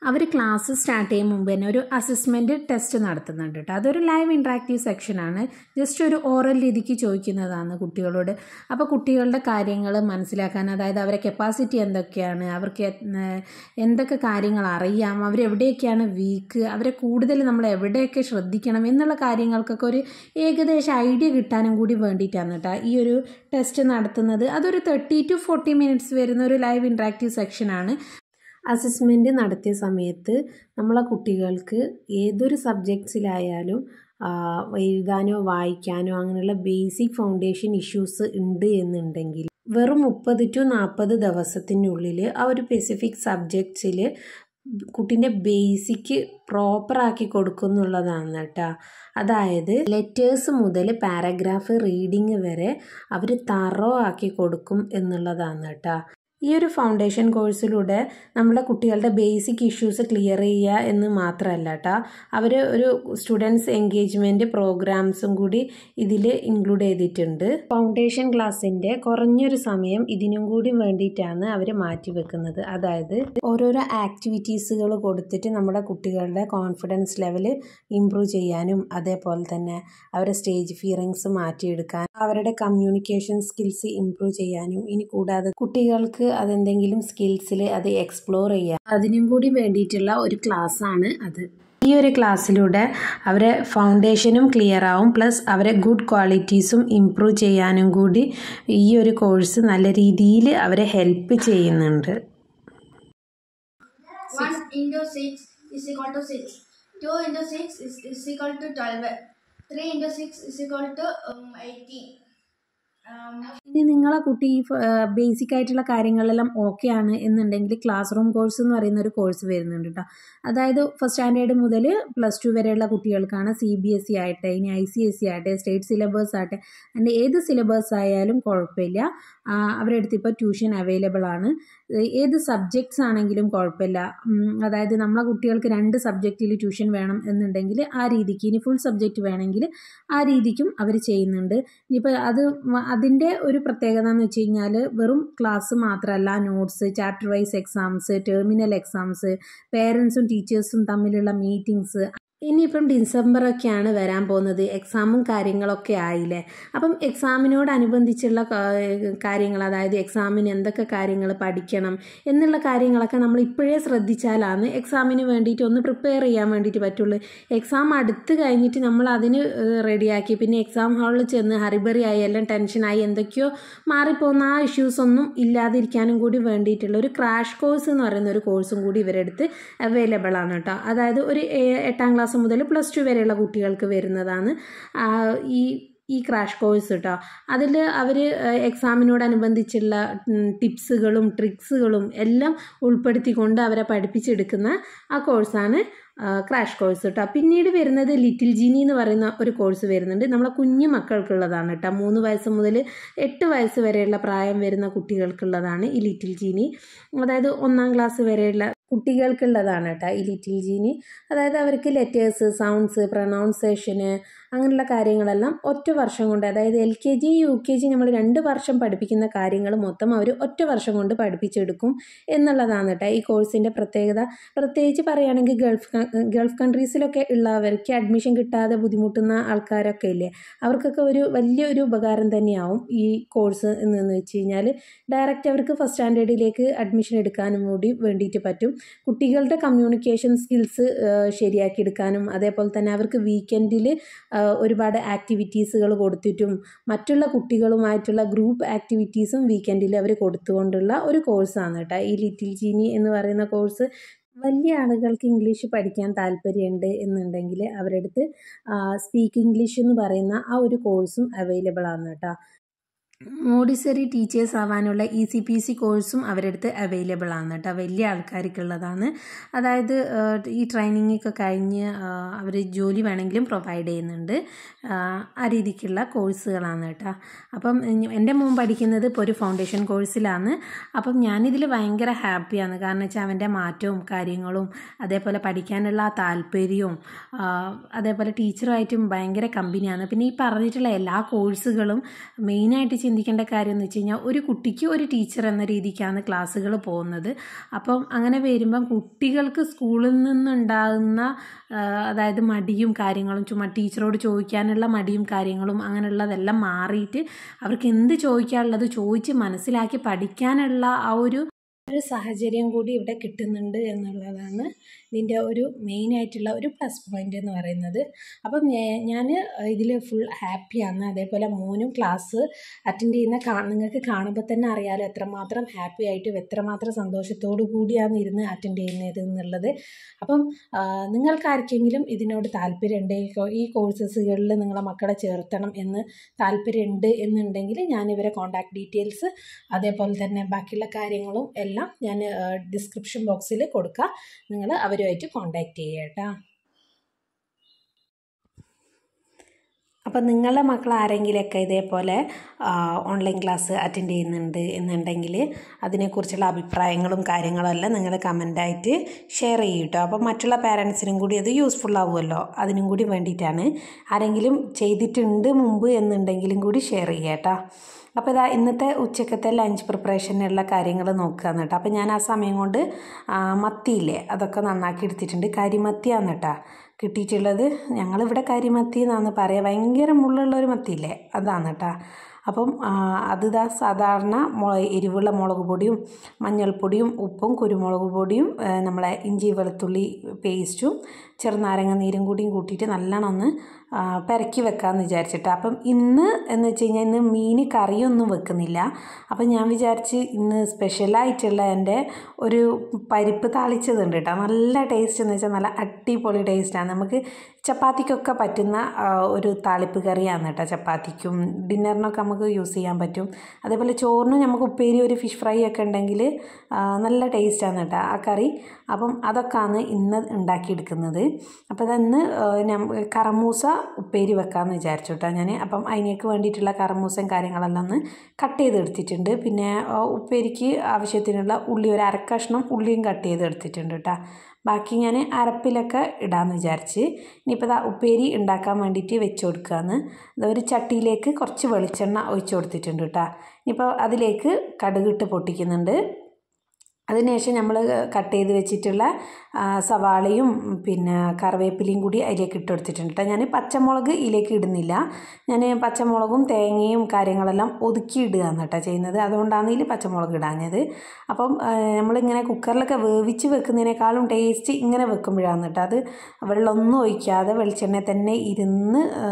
അവർ ക്ലാസ് സ്റ്റാർട്ട് ചെയ്യും മുമ്പ് തന്നെ ഒരു അസസ്മെൻറ്റ് ടെസ്റ്റ് നടത്തുന്നുണ്ട് കേട്ടോ അതൊരു ലൈവ് ഇൻട്രാക്റ്റീവ് സെക്ഷനാണ് ജസ്റ്റ് ഒരു ഓറൽ രീതിക്ക് ചോദിക്കുന്നതാണ് കുട്ടികളോട് അപ്പോൾ കുട്ടികളുടെ കാര്യങ്ങൾ മനസ്സിലാക്കാൻ അതായത് അവരെ കപ്പാസിറ്റി എന്തൊക്കെയാണ് അവർക്ക് എ- എന്തൊക്കെ കാര്യങ്ങൾ അറിയാം അവരെവിടെയൊക്കെയാണ് വീക്ക് അവരെ കൂടുതൽ നമ്മൾ എവിടെയൊക്കെ ശ്രദ്ധിക്കണം എന്നുള്ള കാര്യങ്ങൾക്കൊക്കെ ഒരു ഏകദേശം ഐഡിയ കിട്ടാനും കൂടി വേണ്ടിയിട്ടാണ് കേട്ടോ ഈ ഒരു ടെസ്റ്റ് നടത്തുന്നത് അതൊരു തേർട്ടി ടു ഫോർട്ടി മിനിറ്റ്സ് വരുന്ന ഒരു ലൈവ് ഇൻട്രാക്റ്റീവ് സെക്ഷനാണ് അസസ്മെൻറ്റ് നടത്തിയ സമയത്ത് നമ്മളെ കുട്ടികൾക്ക് ഏതൊരു സബ്ജക്ട്സിലായാലും ആ, എഴുതാനോ വായിക്കാനോ അങ്ങനെയുള്ള ബേസിക് ഫൗണ്ടേഷൻ ഇഷ്യൂസ് ഉണ്ട് എന്നുണ്ടെങ്കിൽ വെറും മുപ്പത് ടു നാൽപ്പത് ദിവസത്തിനുള്ളിൽ ആ ഒരു സ്പെസിഫിക് സബ്ജക്ട്സിൽ കുട്ടീൻ്റെ ബേസിക് പ്രോപ്പറാക്കി കൊടുക്കുന്നുള്ളതാണ് കേട്ടോ അതായത് ലെറ്റേഴ്സ് മുതൽ പാരഗ്രാഫ് റീഡിങ് വരെ അവർ തറോ ആക്കി കൊടുക്കും എന്നുള്ളതാണ് കേട്ടോ ഈ ഒരു ഫൗണ്ടേഷൻ കോഴ്സിലൂടെ നമ്മുടെ കുട്ടികളുടെ ബേസിക് ഇഷ്യൂസ് ക്ലിയർ ചെയ്യുക എന്ന് മാത്രമല്ല കേട്ടോ അവർ ഒരു സ്റ്റുഡൻസ് എൻഗേജ്മെൻറ്റ് പ്രോഗ്രാംസും കൂടി ഇതിൽ ഇൻക്ലൂഡ് ചെയ്തിട്ടുണ്ട് ഫൗണ്ടേഷൻ ക്ലാസ്സിൻ്റെ കുറഞ്ഞൊരു സമയം ഇതിനും കൂടി വേണ്ടിയിട്ടാണ് അവർ മാറ്റിവെക്കുന്നത് അതായത് ഓരോരോ ആക്ടിവിറ്റീസുകൾ കൊടുത്തിട്ട് നമ്മുടെ കുട്ടികളുടെ കോൺഫിഡൻസ് ലെവൽ ഇമ്പ്രൂവ് ചെയ്യാനും അതേപോലെ തന്നെ അവരുടെ സ്റ്റേജ് ഫിയറിങ്സ് മാറ്റിയെടുക്കാൻ അവരുടെ കമ്മ്യൂണിക്കേഷൻ സ്കിൽസ് ഇമ്പ്രൂവ് ചെയ്യാനും ഇനി കൂടാതെ കുട്ടികൾക്ക് അതെന്തെങ്കിലും സ്കിൽസിൽ അത് എക്സ്പ്ലോർ ചെയ്യാൻ അതിനും കൂടി വേണ്ടിയിട്ടുള്ള ഒരു ക്ലാസ് ആണ് അത് ഈ ഒരു ക്ലാസ്സിലൂടെ അവരെ ഫൗണ്ടേഷനും ക്ലിയർ ആവും പ്ലസ് അവരെ ഗുഡ് ക്വാളിറ്റീസും ഇമ്പ്രൂവ് ചെയ്യാനും കൂടി ഈ ഒരു കോഴ്സ് നല്ല രീതിയിൽ അവരെ ഹെൽപ്പ് ചെയ്യുന്നുണ്ട് 1 into 6 is equal to 6. 2 into 6 is, is equal to 12. 3 into 6 is equal to um, 18. Um, ഇനി നിങ്ങളെ കുട്ടി ബേസിക് ആയിട്ടുള്ള കാര്യങ്ങളെല്ലാം ഓക്കെ ആണ് എന്നുണ്ടെങ്കിൽ ക്ലാസ് റൂം കോഴ്സ് എന്ന് പറയുന്ന ഒരു കോഴ്സ് വരുന്നുണ്ട് കേട്ടോ അതായത് ഫസ്റ്റ് സ്റ്റാൻഡേർഡ് മുതൽ പ്ലസ് ടു വരെയുള്ള കുട്ടികൾക്കാണ് സി ബി എസ് ഇ ആയിട്ട് ഇനി ഐ സി എസ് സി ആട്ടെ സ്റ്റേറ്റ് സിലബസ് ആട്ടെ അതിൻ്റെ ഏത് സിലബസ് ആയാലും കുഴപ്പമില്ല ആ, അവരുടെ അടുത്ത് ഇപ്പോൾ ട്യൂഷൻ അവൈലബിൾ ആണ് ഏത് സബ്ജക്ട്സ് ആണെങ്കിലും കുഴപ്പമില്ല ഉം, അതായത് നമ്മളെ കുട്ടികൾക്ക് രണ്ട് സബ്ജക്റ്റിൽ ട്യൂഷൻ വേണം എന്നുണ്ടെങ്കിൽ ആ രീതിക്ക് ഇനി ഫുൾ സബ്ജക്റ്റ് വേണമെങ്കിൽ ആ രീതിക്കും അവർ ചെയ്യുന്നുണ്ട് ഇനിയിപ്പോൾ അത് വ- അതിൻ്റെ ഒരു പ്രത്യേകത എന്ന് വെച്ച് കഴിഞ്ഞാൽ വെറും ക്ലാസ് മാത്രമല്ല notes chapter wise exams terminal exams പേരൻസും ടീച്ചേഴ്സും തമ്മിലുള്ള മീറ്റിങ്സ് ഇനിയിപ്പം ഡിസംബറൊക്കെയാണ് വരാൻ പോകുന്നത് എക്സാമും കാര്യങ്ങളൊക്കെ ആയില്ലേ അപ്പം എക്സാമിനോടനുബന്ധിച്ചുള്ള കാ- കാര്യങ്ങൾ അതായത് എക്സാമിന് എന്തൊക്കെ കാര്യങ്ങൾ പഠിക്കണം എന്നുള്ള കാര്യങ്ങളൊക്കെ നമ്മൾ ഇപ്പോഴേ ശ്രദ്ധിച്ചാലാണ് എക്സാമിന് വേണ്ടിയിട്ട് ഒന്ന് പ്രിപ്പയർ ചെയ്യാൻ വേണ്ടിയിട്ട് പറ്റുള്ളൂ എക്സാം അടുത്ത് കഴിഞ്ഞിട്ട് നമ്മൾ അതിന് റെഡിയാക്കി പിന്നെ എക്സാം ഹാളിൽ ചെന്ന് ഹറിബറി ആയി എല്ലാം ടെൻഷനായി എന്തൊക്കെയോ മാറിപ്പോകുന്ന ആ ഇഷ്യൂസ് ഒന്നും ഇല്ലാതിരിക്കാനും കൂടി വേണ്ടിയിട്ടുള്ള ഒരു ക്രാഷ് കോഴ്സ് എന്ന് പറയുന്ന ഒരു കോഴ്സും കൂടി ഇവരെടുത്ത് അവൈലബിൾ ആണ് കേട്ടോ അതായത് ഒരു ഏ- എട്ടാം ക്ലാസ് മുതൽ പ്ലസ് ടു വരെയുള്ള കുട്ടികൾക്ക് വരുന്നതാണ് ആ, ഈ ഈ ക്രാഷ് കോഴ്സ് കേട്ടോ അതിൽ അവർ എക്സാമിനോടനുബന്ധിച്ചുള്ള ടിപ്സുകളും ട്രിക്സുകളും എല്ലാം ഉൾപ്പെടുത്തിക്കൊണ്ട് അവരെ പഠിപ്പിച്ചെടുക്കുന്ന ആ കോഴ്സാണ് ക്രാഷ് കോഴ്സ് കേട്ടോ പിന്നീട് വരുന്നത് ലിറ്റിൽ ജീനി എന്ന് പറയുന്ന ഒരു കോഴ്സ് വരുന്നുണ്ട് നമ്മളെ കുഞ്ഞു മക്കൾക്കുള്ളതാണ് കേട്ടോ മൂന്ന് വയസ്സ് മുതൽ എട്ട് വയസ്സ് വരെയുള്ള പ്രായം വരുന്ന കുട്ടികൾക്കുള്ളതാണ് ഈ ലിറ്റിൽ ജീനി അതായത് ഒന്നാം ക്ലാസ് വരെയുള്ള കുട്ടികൾക്കുള്ളതാണ് കേട്ടോ ഈ ലിറ്റിൽ ജീനി അതായത് അവർക്ക് ലെറ്റേഴ്സ് സൗണ്ട്സ് പ്രൊനൗൺസേഷന് അങ്ങനെയുള്ള കാര്യങ്ങളെല്ലാം ഒറ്റ വർഷം കൊണ്ട് അതായത് L K G U K G നമ്മൾ രണ്ട് വർഷം പഠിപ്പിക്കുന്ന കാര്യങ്ങൾ മൊത്തം അവർ ഒറ്റ വർഷം കൊണ്ട് പഠിപ്പിച്ചെടുക്കും എന്നുള്ളതാണ് കേട്ടോ ഈ കോഴ്സിൻ്റെ പ്രത്യേകത പ്രത്യേകിച്ച് പറയുകയാണെങ്കിൽ ഗൾഫ് ക- ഗൾഫ് കൺട്രീസിലൊക്കെ ഉള്ളവർക്ക് അഡ്മിഷൻ കിട്ടാതെ ബുദ്ധിമുട്ടുന്ന ആൾക്കാരൊക്കെ ഇല്ലേ അവർക്കൊക്കെ ഒരു വലിയൊരു ഉപകാരം തന്നെയാവും ഈ കോഴ്സ് എന്ന് വെച്ച് കഴിഞ്ഞാൽ ഡയറക്റ്റ് അവർക്ക് ഫസ്റ്റ് സ്റ്റാൻഡേർഡിലേക്ക് അഡ്മിഷൻ എടുക്കാനും കൂടി വേണ്ടിയിട്ട് പറ്റും കുട്ടികളുടെ കമ്മ്യൂണിക്കേഷൻ സ്കിൽസ് ശരിയാക്കി എടുക്കാനും അതേപോലെ തന്നെ അവർക്ക് വീക്കെൻഡിൽ ഒരുപാട് ആക്ടിവിറ്റീസുകൾ കൊടുത്തിട്ടും മറ്റുള്ള കുട്ടികളുമായിട്ടുള്ള ഗ്രൂപ്പ് ആക്ടിവിറ്റീസും വീക്കെൻഡിൽ അവർ കൊടുത്തുകൊണ്ടുള്ള ഒരു കോഴ്സാണ് കേട്ടോ ഈ ലിറ്റിൽ ജീനി എന്ന് പറയുന്ന കോഴ്സ് വലിയ ആളുകൾക്ക് ഇംഗ്ലീഷ് പഠിക്കാൻ താല്പര്യമുണ്ട് എന്നുണ്ടെങ്കിൽ അവരുടെ അടുത്ത് സ്പീക്ക് ഇംഗ്ലീഷ് എന്ന് പറയുന്ന ആ ഒരു കോഴ്സും അവൈലബിൾ ആണ് കേട്ടോ മോഡിസറി ടീച്ചേഴ്സ് ആവാനുള്ള ഇ സി പി സി കോഴ്സും അവരുടെ അടുത്ത് അവൈലബിൾ ആണ് കേട്ടോ വലിയ ആൾക്കാർക്കുള്ളതാണ് അതായത് ഏഹ്, ഈ ട്രെയിനിങ് ഒക്കെ കഴിഞ്ഞ് അവർ ജോലി വേണമെങ്കിലും പ്രൊവൈഡ് ചെയ്യുന്നുണ്ട് ആഹ്, ആ രീതിക്കുള്ള കോഴ്സുകളാണ് കേട്ടോ അപ്പം ഇനി എൻ്റെ മോൻ പഠിക്കുന്നത് ഇപ്പോൾ ഒരു ഫൗണ്ടേഷൻ കോഴ്സിലാണ് അപ്പം ഞാനിതിൽ ഭയങ്കര ഹാപ്പിയാണ് കാരണം വെച്ചാൽ അവൻ്റെ മാറ്റവും കാര്യങ്ങളും അതേപോലെ പഠിക്കാനുള്ള ആ താല്പര്യവും ആഹ്, അതേപോലെ ടീച്ചറുമായിട്ടും ഭയങ്കര കമ്പനിയാണ് പിന്നെ ഈ പറഞ്ഞിട്ടുള്ള എല്ലാ കോഴ്സുകളും മെയിനായിട്ട് വെച്ച് ചിന്തിക്കേണ്ട കാര്യം എന്ന് വെച്ച് കഴിഞ്ഞാൽ ഒരു കുട്ടിക്ക് ഒരു ടീച്ചർ എന്ന രീതിക്കാണ് ക്ലാസ്സുകൾ പോകുന്നത് അപ്പം അങ്ങനെ വരുമ്പം കുട്ടികൾക്ക് സ്കൂളിൽ നിന്നുണ്ടാകുന്ന ആ, അതായത് മടിയും കാര്യങ്ങളും ചുമ്മാ ടീച്ചറോട് ചോദിക്കാനുള്ള മടിയും കാര്യങ്ങളും അങ്ങനെയുള്ളതെല്ലാം മാറിയിട്ട് അവർക്ക് എന്ത് ചോദിക്കാനുള്ളത് ചോദിച്ച് മനസ്സിലാക്കി പഠിക്കാനുള്ള ആ ഒരു ഒരു സാഹചര്യം കൂടി ഇവിടെ കിട്ടുന്നുണ്ട് എന്നുള്ളതാണ് ഇതിൻ്റെ ഒരു മെയിൻ ആയിട്ടുള്ള ഒരു പ്ലസ് പോയിന്റ് എന്ന് പറയുന്നത് അപ്പം ഞാൻ ഇതിൽ ഫുൾ ഹാപ്പിയാണ് അതേപോലെ മോനും ക്ലാസ് അറ്റൻഡ് ചെയ്യുന്ന കാ നിങ്ങൾക്ക് കാണുമ്പോൾ തന്നെ അറിയാലോ എത്രമാത്രം ഹാപ്പി ആയിട്ടും എത്രമാത്രം സന്തോഷത്തോടു കൂടിയാണ് ഇരുന്ന് അറ്റൻഡ് ചെയ്യുന്നത് എന്നുള്ളത് അപ്പം ആ, നിങ്ങൾക്കാർക്കെങ്കിലും ഇതിനോട് താല്പര്യമുണ്ട് ഈ കോ- ഈ കോഴ്സസുകളിൽ നിങ്ങളെ മക്കളെ ചേർത്തണം എന്ന് താല്പര്യമുണ്ട് എന്നുണ്ടെങ്കിൽ ഞാൻ ഇവരെ കോൺടാക്ട് ഡീറ്റെയിൽസ് അതേപോലെ തന്നെ ബാക്കിയുള്ള കാര്യങ്ങളും എല്ലാം ഞാൻ ഡിസ്ക്രിപ്ഷൻ ബോക്സിൽ കൊടുക്കാം നിങ്ങൾ അവരുമായിട്ട് കോൺടാക്റ്റ് ചെയ്യുക കേട്ടോ അപ്പം നിങ്ങളുടെ മക്കൾ ആരെങ്കിലുമൊക്കെ ഇതേപോലെ ഓൺലൈൻ ക്ലാസ് അറ്റൻഡ് ചെയ്യുന്നുണ്ട് എന്നുണ്ടെങ്കിൽ അതിനെക്കുറിച്ചുള്ള അഭിപ്രായങ്ങളും കാര്യങ്ങളും എല്ലാം നിങ്ങൾ കമൻ്റായിട്ട് ഷെയർ ചെയ്യും കേട്ടോ അപ്പം മറ്റുള്ള പാരൻസിനും കൂടി അത് യൂസ്ഫുൾ ആവുമല്ലോ അതിനും കൂടി വേണ്ടിയിട്ടാണ് ആരെങ്കിലും ചെയ്തിട്ടുണ്ട് മുമ്പ് എന്നുണ്ടെങ്കിലും കൂടി ഷെയർ ചെയ്യുക കേട്ടോ അപ്പോൾ ഇതാ ഇന്നത്തെ ഉച്ചക്കത്തെ ലഞ്ച് പ്രിപ്പറേഷനുള്ള കാര്യങ്ങൾ നോക്കുകയാണ് കേട്ടോ അപ്പോൾ ഞാൻ ആ സമയം കൊണ്ട് ആ, മത്തിയില്ലേ അതൊക്കെ നന്നാക്കി എടുത്തിട്ടുണ്ട് കരിമത്തിയാണ് കേട്ടോ കിട്ടിയിട്ടുള്ളത് ഞങ്ങളിവിടെ കരിമത്തി എന്നാണ് പറയുക ഭയങ്കര മുള്ളുള്ള ഒരു മത്തിയില്ലേ അതാണ് കേട്ടോ അപ്പം ആ, അത് ഇതാ സാധാരണ മുള എരിവുള്ള മുളക് പൊടിയും മഞ്ഞൾപ്പൊടിയും ഉപ്പും കുരുമുളക് പൊടിയും ആ, നമ്മളെ ഇഞ്ചി വെളുത്തുള്ളി പേസ്റ്റും ചെറുനാരങ്ങ നീരും കൂടിയും കൂട്ടിയിട്ട് നല്ലോണം ഒന്ന് ആ, പെരക്കി വെക്കാമെന്ന് വിചാരിച്ചിട്ട് അപ്പം ഇന്ന് എന്ന് വെച്ച് കഴിഞ്ഞാൽ ഇന്ന് മീൻ കറിയൊന്നും വെക്കുന്നില്ല അപ്പം ഞാൻ വിചാരിച്ച് ഇന്ന് സ്പെഷ്യലായിട്ടുള്ള എൻ്റെ ഒരു പരിപ്പ് താളിച്ചതുണ്ട് കേട്ടോ നല്ല ടേസ്റ്റ് എന്ന് വെച്ചാൽ നല്ല അടിപൊളി ടേസ്റ്റാണ് നമുക്ക് ചപ്പാത്തിക്കൊക്കെ പറ്റുന്ന ആ, ഒരു താളിപ്പ് കറിയാണ് കേട്ടോ ചപ്പാത്തിക്കും ഡിന്നറിനൊക്കെ നമുക്ക് യൂസ് ചെയ്യാൻ പറ്റും അതേപോലെ ചോറിന് നമുക്ക് ഉപ്പേരി ഒരു ഫിഷ് ഫ്രൈ ഒക്കെ ഉണ്ടെങ്കിൽ ആ, നല്ല ടേസ്റ്റാണ് കേട്ടോ ആ കറി അപ്പം അതൊക്കെയാണ് ഇന്ന് ഉണ്ടാക്കിയെടുക്കുന്നത് അപ്പോൾ അതന്ന് ഞാൻ കറമൂസ ഉപ്പേരി വെക്കാമെന്ന് വിചാരിച്ചു കേട്ടോ ഞാൻ അപ്പം അതിനേക്ക് വേണ്ടിയിട്ടുള്ള കറമൂസയും കാര്യങ്ങളെല്ലാം ഒന്ന് കട്ട് ചെയ്തെടുത്തിട്ടുണ്ട് പിന്നെ ആ, ഉപ്പേരിക്ക് ആവശ്യത്തിനുള്ള ഉള്ളി ഒരു അരക്കഷ്ണം ഉള്ളിയും കട്ട് ചെയ്തെടുത്തിട്ടുണ്ട് കേട്ടോ ബാക്കി ഞാൻ അരപ്പിലൊക്കെ ഇടാമെന്ന് വിചാരിച്ച് ഇനിയിപ്പോൾ ഇതാ ഉപ്പേരി ഉണ്ടാക്കാൻ വേണ്ടിയിട്ട് വെച്ച് കൊടുക്കുകയാണ് ഇത് ഒരു ചട്ടിയിലേക്ക് കുറച്ച് വെളിച്ചെണ്ണ ഒഴിച്ച് കൊടുത്തിട്ടുണ്ട് കേട്ടോ ഇനിയിപ്പോൾ അതിലേക്ക് കടുകിട്ട് പൊട്ടിക്കുന്നുണ്ട് അതിനുശേഷം നമ്മൾ കട്ട് ചെയ്ത് വെച്ചിട്ടുള്ള ആ, സവാളയും പിന്നെ കറിവേപ്പിലയും കൂടി അതിലേക്ക് ഇട്ട് കൊടുത്തിട്ടുണ്ട് കേട്ടോ ഞാൻ പച്ചമുളക് ഇതിലേക്ക് ഇടുന്നില്ല ഞാൻ പച്ചമുളകും തേങ്ങയും കാര്യങ്ങളെല്ലാം ഒതുക്കി ഇടുകയാണ് കേട്ടോ ചെയ്യുന്നത് അതുകൊണ്ടാണ് ഇതിൽ പച്ചമുളക് ഇടാഞ്ഞത് അപ്പം ആ, നമ്മളിങ്ങനെ കുക്കറിലൊക്കെ വേവിച്ച് വെക്കുന്നതിനേക്കാളും ടേസ്റ്റ് ഇങ്ങനെ വെക്കുമ്പോഴാണ് കേട്ടോ അത് വെള്ളമൊന്നും ഒഴിക്കാതെ വെളിച്ചെണ്ണ തന്നെ ഇരുന്ന് ആ,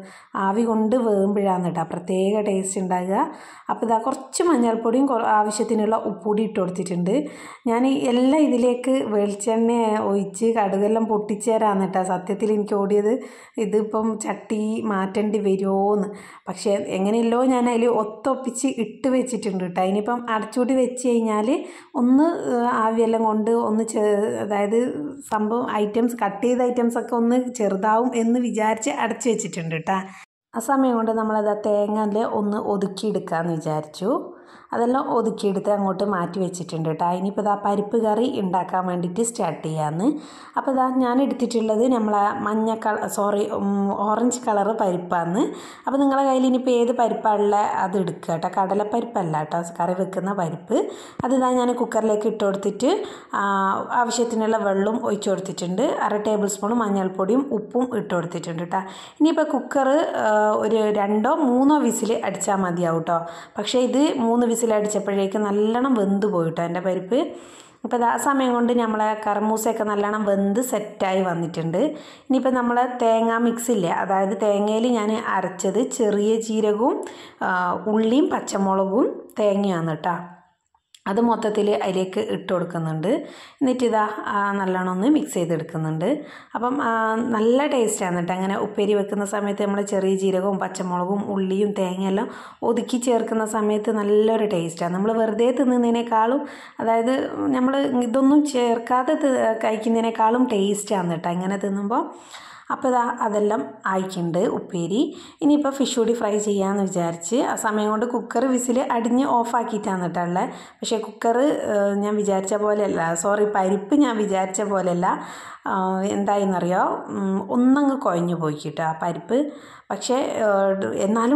ആവി കൊണ്ട് വേകുമ്പോഴാണ് കേട്ടോ പ്രത്യേക ടേസ്റ്റ് ഉണ്ടാകുക അപ്പോൾ ഇതാ കുറച്ച് മഞ്ഞൾപ്പൊടിയും കൊ- ആവശ്യത്തിനുള്ള ഉപ്പുകൂടി ഇട്ട് കൊടുത്തിട്ടുണ്ട് ഞാൻ ഈ എല്ലാം ഇതിലേക്ക് വെളിച്ചെണ്ണ ഒഴിച്ച് കടുകെല്ലാം പൊട്ടിച്ചേരാന്ന് കേട്ടോ സത്യത്തിൽ എനിക്ക് ഓടിയത് ഇതിപ്പം ചട്ടി മാറ്റേണ്ടി വരുമോയെന്ന് പക്ഷേ എങ്ങനെയല്ലോ ഞാൻ അതിൽ ഒത്തൊപ്പിച്ച് ഇട്ട് വെച്ചിട്ടുണ്ട് കേട്ടോ ഇനിയിപ്പം അടച്ചുകൂടി വെച്ച് കഴിഞ്ഞാൽ ഒന്ന് ഏഹ്, ആവിയെല്ലാം കൊണ്ട് ഒന്ന് ചെ അതായത് സംഭവം ഐറ്റംസ് കട്ട് ചെയ്ത ഐറ്റംസ് ഒക്കെ ഒന്ന് ചെറുതാവും എന്ന് വിചാരിച്ച് അടച്ചു വെച്ചിട്ടുണ്ട് കേട്ടോ ആ സമയം കൊണ്ട് നമ്മളത് തേങ്ങയിൽ ഒന്ന് ഒതുക്കിയെടുക്കാമെന്ന് വിചാരിച്ചു അതെല്ലാം ഒതുക്കിയെടുത്ത് അങ്ങോട്ട് മാറ്റി വെച്ചിട്ടുണ്ട് കേട്ടോ ഇനിയിപ്പോൾ ഇതാ പരിപ്പ് കറി ഉണ്ടാക്കാൻ വേണ്ടിയിട്ട് സ്റ്റാർട്ട് ചെയ്യാമെന്ന് അപ്പോൾ ഇതാ ഞാൻ എടുത്തിട്ടുള്ളത് നമ്മളെ മഞ്ഞ കളർ സോറി ഓറഞ്ച് കളറ് പരിപ്പാണ് അപ്പോൾ നിങ്ങളുടെ കയ്യിൽ ഇനിയിപ്പോൾ ഏത് പരിപ്പാണുള്ള അത് എടുക്കുക കേട്ടോ കടലപ്പരിപ്പല്ല കേട്ടോ കറി വെക്കുന്ന പരിപ്പ് അത് ഇതാ ഞാൻ കുക്കറിലേക്ക് ഇട്ട് കൊടുത്തിട്ട് ആ, ആവശ്യത്തിനുള്ള വെള്ളവും ഒഴിച്ചു കൊടുത്തിട്ടുണ്ട് അര ടേബിൾ സ്പൂൺ മഞ്ഞൾപ്പൊടിയും ഉപ്പും ഇട്ട് കൊടുത്തിട്ടുണ്ട് കേട്ടോ ഇനിയിപ്പോൾ കുക്കർ ഒരു രണ്ടോ മൂന്നോ വിസിൽ അടിച്ചാൽ മതിയാവും കേട്ടോ പക്ഷേ ഇത് മൂന്ന് വിസിൽ അടിച്ചപ്പോഴേക്ക് നല്ലോണം വെന്ത് പോയിട്ടോ എൻ്റെ പരിപ്പ് അപ്പോൾ അത് ആ സമയം കൊണ്ട് നമ്മളെ കർമൂസയൊക്കെ നല്ലോണം വെന്ത് സെറ്റായി വന്നിട്ടുണ്ട് ഇനിയിപ്പോൾ നമ്മൾ തേങ്ങ മിക്സ് ഇല്ലേ അതായത് തേങ്ങയിൽ ഞാൻ അരച്ചത് ചെറിയ ജീരകവും ആ, ഉള്ളിയും പച്ചമുളകും തേങ്ങയാണ് കേട്ടോ അത് മൊത്തത്തിൽ അതിലേക്ക് ഇട്ട് കൊടുക്കുന്നുണ്ട് എന്നിട്ട് ഇതാ ആ, നല്ലോണം ഒന്ന് മിക്സ് ചെയ്തെടുക്കുന്നുണ്ട് അപ്പം ആ, നല്ല ടേസ്റ്റാണ് കേട്ടോ അങ്ങനെ ഉപ്പേരി വെക്കുന്ന സമയത്ത് നമ്മൾ ചെറിയ ജീരകവും പച്ചമുളകും ഉള്ളിയും തേങ്ങയെല്ലാം ഒതുക്കി ചേർക്കുന്ന സമയത്ത് നല്ലൊരു ടേസ്റ്റാണ് നമ്മൾ വെറുതെ തിന്നുന്നതിനേക്കാളും അതായത് നമ്മൾ ഇതൊന്നും ചേർക്കാതെ തി- കഴിക്കുന്നതിനേക്കാളും ടേസ്റ്റാണ് കേട്ടോ ഇങ്ങനെ തിന്നുമ്പോൾ അപ്പോൾ ഇതാ അതെല്ലാം ആയിക്കുണ്ട് ഉപ്പേരി ഇനിയിപ്പോൾ ഫിഷ് കൂടി ഫ്രൈ ചെയ്യാമെന്ന് വിചാരിച്ച് ആ സമയം കൊണ്ട് കുക്കർ വിസിൽ അടിഞ്ഞ് ഓഫാക്കിയിട്ടാണ് കേട്ടുള്ളത് പക്ഷേ കുക്കർ ഞാൻ വിചാരിച്ച പോലെയല്ല സോറി പരിപ്പ് ഞാൻ വിചാരിച്ച പോലെയല്ല ആ, എന്തായെന്നറിയോ ഉം, ഒന്നങ്ങ് കുഴഞ്ഞു പോയി കേട്ടോ ആ പരിപ്പ് പക്ഷേ ഏഹ്, എന്നാലും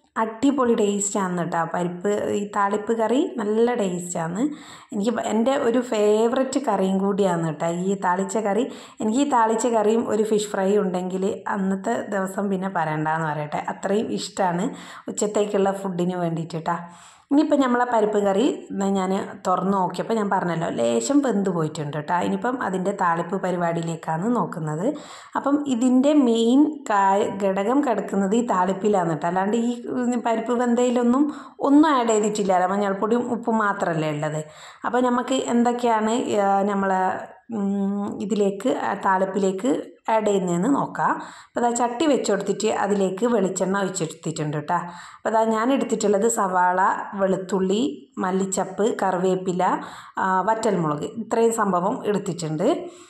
അടിപൊളി ടേസ്റ്റാണ് കേട്ടോ പരിപ്പ് ഈ താളിപ്പ് കറി നല്ല ടേസ്റ്റാണ് എനിക്ക് ഭ- എൻ്റെ ഒരു ഫേവററ്റ് കറിയും കൂടിയാണ് കേട്ടോ ഈ താളിച്ച കറി എനിക്ക് ഈ താളിച്ച കറിയും ഒരു ഫിഷ് ഫ്രൈ ഉണ്ടെങ്കിൽ അന്നത്തെ ദിവസം പിന്നെ പറയണ്ടെന്ന് പറയട്ടെ അത്രയും ഇഷ്ടമാണ് ഉച്ചത്തേക്കുള്ള ഫുഡിന് വേണ്ടിയിട്ട് കേട്ടോ ഇനിയിപ്പോൾ നമ്മളെ പരിപ്പ് കറി ഞാൻ തുറന്ന് നോക്കിയപ്പോൾ ഞാൻ പറഞ്ഞല്ലോ ലേശം വെന്ത് പോയിട്ടുണ്ട് കേട്ടോ ഇനിയിപ്പം അതിൻ്റെ താളിപ്പ് പരിപാടിയിലേക്കാണ് നോക്കുന്നത് അപ്പം ഇതിൻ്റെ മെയിൻ കാ ഘടകം കിടക്കുന്നത് ഈ താളിപ്പിലാണ് കേട്ടോ അല്ലാണ്ട് ഈ ഉം, പരിപ്പ് വെന്തയിലൊന്നും ഒന്നും ആഡ് ചെയ്തിട്ടില്ല മഞ്ഞൾപ്പൊടിയും ഉപ്പും മാത്രമല്ലേ ഉള്ളത് അപ്പോൾ നമുക്ക് എന്തൊക്കെയാണ് നമ്മളെ ഇതിലേക്ക് ആ താളിപ്പിലേക്ക് ആഡ് ചെയ്യുന്നതെന്ന് നോക്കാം അപ്പോൾ അതാ ചട്ടി വെച്ച് കൊടുത്തിട്ട് അതിലേക്ക് വെളിച്ചെണ്ണ ഒഴിച്ചെടുത്തിട്ടുണ്ട് കേട്ടോ അപ്പോൾ അതാ ഞാൻ എടുത്തിട്ടുള്ളത് സവാള വെളുത്തുള്ളി മല്ലിച്ചപ്പ് കറിവേപ്പില ആ, വറ്റൽമുളക് ഇത്രയും സംഭവം എടുത്തിട്ടുണ്ട്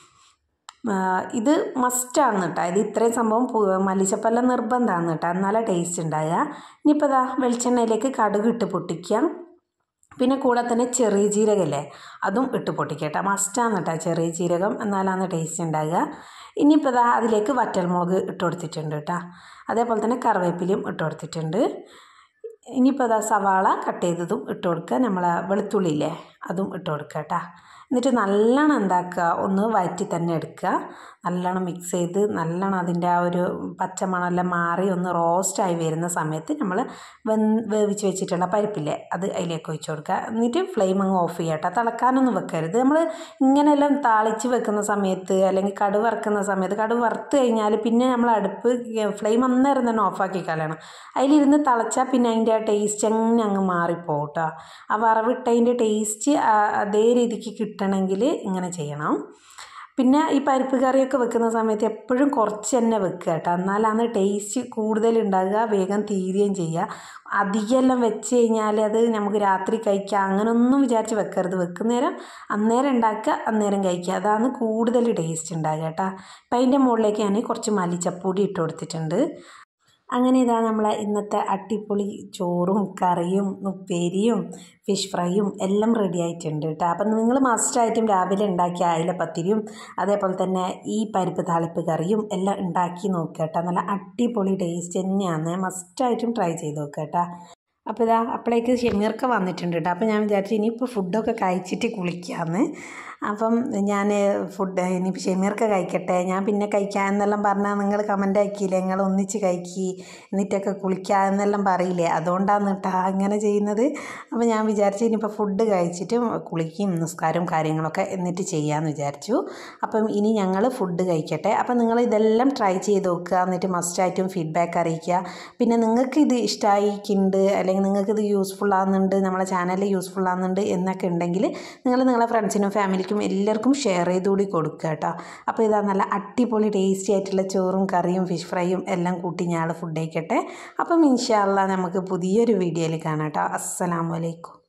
ആ, ഇത് മസ്റ്റാണ് കേട്ടോ ഇത് ഇത്രയും സംഭവം പു- മല്ലിച്ചപ്പെല്ലാം നിർബന്ധമാണ് കേട്ടോ എന്നാലേ ടേസ്റ്റ് ഉണ്ടാകുക ഇനിയിപ്പോൾ ഇതാ വെളിച്ചെണ്ണയിലേക്ക് കടുക് ഇട്ട് പൊട്ടിക്കാം പിന്നെ കൂടെ തന്നെ ചെറിയ ജീരകല്ലേ അതും ഇട്ട് പൊട്ടിക്കട്ടെ മസ്റ്റാണ് കേട്ടോ ചെറിയ ജീരകം എന്നാലാണ് ടേസ്റ്റ് ഉണ്ടാകുക ഇനിയിപ്പോൾ ഇതാ അതിലേക്ക് വറ്റൽമുളക് ഇട്ട് കൊടുത്തിട്ടുണ്ട് കേട്ടോ അതേപോലെ തന്നെ കറിവേപ്പിലയും ഇട്ട് കൊടുത്തിട്ടുണ്ട് ഇനിയിപ്പോൾ ഇതാ സവാള കട്ട് ചെയ്തതും ഇട്ട് കൊടുക്കുക നമ്മൾ വെളുത്തുള്ളിയില്ലേ അതും ഇട്ട് കൊടുക്കുക കേട്ടോ എന്നിട്ട് നല്ലോണം എന്താക്കുക ഒന്ന് വയറ്റി തന്നെ എടുക്കുക നല്ലോണം മിക്സ് ചെയ്ത് നല്ലോണം അതിൻ്റെ ആ ഒരു പച്ചമണമെല്ലാം മാറി ഒന്ന് റോസ്റ്റായി വരുന്ന സമയത്ത് നമ്മൾ വെൻ വേവിച്ച് വെച്ചിട്ടുള്ള പരിപ്പില്ലേ അത് അതിലേക്ക് ഒഴിച്ച് കൊടുക്കുക എന്നിട്ട് ഫ്ലെയിം അങ്ങ് ഓഫ് ചെയ്യുക കേട്ടോ തിളക്കാനൊന്നും വെക്കരുത് നമ്മൾ ഇങ്ങനെയെല്ലാം താളിച്ച് വെക്കുന്ന സമയത്ത് അല്ലെങ്കിൽ കടുക് വറുക്കുന്ന സമയത്ത് കടുക് വറുത്ത് കഴിഞ്ഞാൽ പിന്നെ നമ്മൾ അടുപ്പ് ഫ്ലെയിം അന്നേരം തന്നെ ഓഫാക്കി കളയണം അതിലിരുന്ന് തിളച്ചാൽ പിന്നെ അതിൻ്റെ ആ ടേസ്റ്റ് അങ്ങനെ അങ്ങ് മാറിപ്പോകും കേട്ടോ ആ വറവിട്ടതിൻ്റെ ടേസ്റ്റ് അതേ രീതിക്ക് കിട്ടണമെങ്കിൽ ഇങ്ങനെ ചെയ്യണം പിന്നെ ഈ പരിപ്പ് കറിയൊക്കെ വെക്കുന്ന സമയത്ത് എപ്പോഴും കുറച്ച് തന്നെ വെക്കുക കേട്ടോ എന്നാലാണ് ടേസ്റ്റ് കൂടുതൽ ഉണ്ടാകുക വേഗം തീരുകയും ചെയ്യുക അധികമെല്ലാം വെച്ച് കഴിഞ്ഞാൽ അത് നമുക്ക് രാത്രി കഴിക്കാം അങ്ങനൊന്നും വിചാരിച്ച് വെക്കരുത് വെക്കുന്നേരം അന്നേരം ഉണ്ടാക്കുക അന്നേരം കഴിക്കുക അതാണ് കൂടുതൽ ടേസ്റ്റ് ഉണ്ടാകുക കേട്ടോ അപ്പം അതിൻ്റെ മുകളിലേക്ക് ഞാൻ കുറച്ച് മല്ലിച്ചപ്പൊടി ഇട്ട് കൊടുത്തിട്ടുണ്ട് അങ്ങനെ ഇതാ നമ്മളെ ഇന്നത്തെ അടിപൊളി ചോറും കറിയും ഉപ്പേരിയും ഫിഷ് ഫ്രൈയും എല്ലാം റെഡി ആയിട്ടുണ്ട് കേട്ടോ അപ്പം നിങ്ങൾ മസ്റ്റായിട്ടും രാവിലെ ഉണ്ടാക്കിയ അയിലപ്പത്തിരിയും അതേപോലെ തന്നെ ഈ പരിപ്പ് താളിപ്പ് കറിയും എല്ലാം ഉണ്ടാക്കി നോക്കുക കേട്ടോ നല്ല അടിപൊളി ടേസ്റ്റ് തന്നെയാണ് മസ്റ്റായിട്ടും ട്രൈ ചെയ്ത് നോക്കുക കേട്ടോ അപ്പോൾ ഇതാ അപ്പോഴേക്ക് ഷെമീർക്ക് വന്നിട്ടുണ്ട് കേട്ടോ അപ്പോൾ ഞാൻ വിചാരിച്ചു ഇനിയിപ്പോൾ ഫുഡൊക്കെ കഴിച്ചിട്ട് കുളിക്കാമെന്ന് അപ്പം ഞാൻ ഫുഡ് ഇനിയിപ്പോൾ ഷെമീർക്ക് കഴിക്കട്ടെ ഞാൻ പിന്നെ കഴിക്കാം എന്നെല്ലാം പറഞ്ഞാൽ നിങ്ങൾ കമൻ്റ് ആക്കിയില്ലേ നിങ്ങൾ ഒന്നിച്ച് കഴിക്കി എന്നിട്ടൊക്കെ കുളിക്കാം എന്നെല്ലാം പറയില്ലേ അതുകൊണ്ടാണ് കേട്ടോ അങ്ങനെ ചെയ്യുന്നത് അപ്പോൾ ഞാൻ വിചാരിച്ചു ഇനിയിപ്പോൾ ഫുഡ് കഴിച്ചിട്ട് കുളിക്കും നിസ്കാരവും കാര്യങ്ങളൊക്കെ എന്നിട്ട് ചെയ്യാമെന്ന് വിചാരിച്ചു അപ്പം ഇനി ഞങ്ങൾ ഫുഡ് കഴിക്കട്ടെ അപ്പം നിങ്ങൾ ഇതെല്ലാം ട്രൈ ചെയ്ത് നോക്കുക എന്നിട്ട് മസ്റ്റായിട്ടും ഫീഡ്ബാക്ക് അറിയിക്കുക പിന്നെ നിങ്ങൾക്ക് ഇത് ഇഷ്ടമായിക്കുണ്ട് അല്ലെങ്കിൽ നിങ്ങൾക്ക് ഇത് യൂസ്ഫുൾ ആകുന്നുണ്ട് നമ്മളെ ചാനൽ യൂസ്ഫുൾ ആകുന്നുണ്ട് എന്നൊക്കെ ഉണ്ടെങ്കിൽ നിങ്ങൾ നിങ്ങളെ ഫ്രണ്ട്സിനും ഫാമിലിക്കും എല്ലാവർക്കും ഷെയർ ചെയ്തുകൂടി കൊടുക്കുക കേട്ടോ അപ്പോൾ ഇതാ നല്ല അടിപൊളി ടേസ്റ്റി ആയിട്ടുള്ള ചോറും കറിയും ഫിഷ് ഫ്രൈയും എല്ലാം കൂട്ടി ഞാൻ ഫുഡ് കഴിക്കട്ടെ അപ്പം ഇൻഷാല്ല നമുക്ക് പുതിയൊരു വീഡിയോയിൽ കാണാം കേട്ടോ അസ്സലാമലൈക്കും